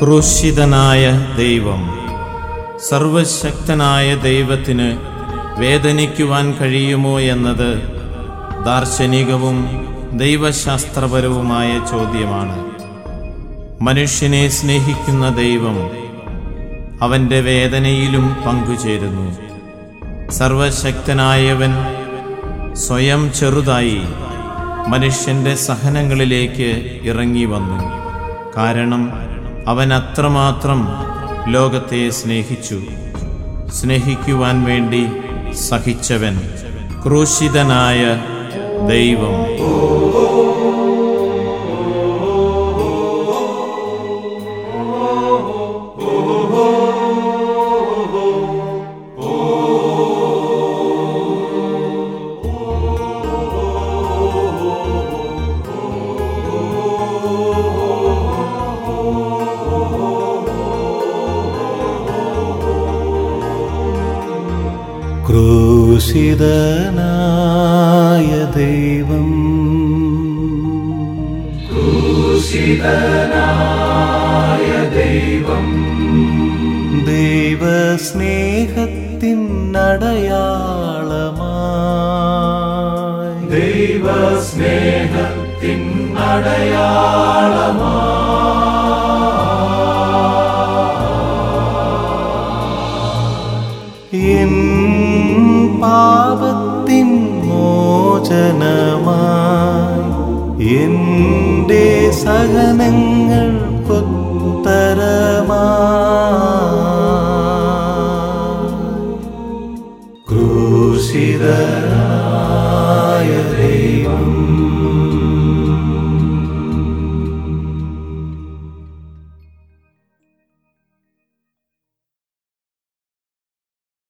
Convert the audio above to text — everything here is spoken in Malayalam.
ക്രൂശിതനായ ദൈവം സർവശക്തനായ ദൈവത്തിന് വേദനിക്കുവാൻ കഴിയുമോ എന്നത് ദാർശനികവും ദൈവശാസ്ത്രപരവുമായ ചോദ്യമാണ് മനുഷ്യനെ സ്നേഹിക്കുന്ന ദൈവം അവന്റെ വേദനയിലും പങ്കുചേരുന്നു സർവശക്തനായവൻ സ്വയം ചെറുതായി മനുഷ്യന്റെ സഹനങ്ങളിലേക്ക് ഇറങ്ങി വന്നു കാരണം അവൻ അത്രമാത്രം ലോകത്തെ സ്നേഹിച്ചു സ്നേഹിക്കുവാൻ വേണ്ടി സഹിച്ചവൻ ക്രൂശിതനായ ദൈവം ക്രൂശിതനായ ദൈവം ദൈവസ്നേഹത്തിൻ അടയാളമായി എൻ പാപത്തിൻ മോചനമായി എൻ്റെ സഹനങ്ങൾ ക്രൂശിതനായ ദൈവം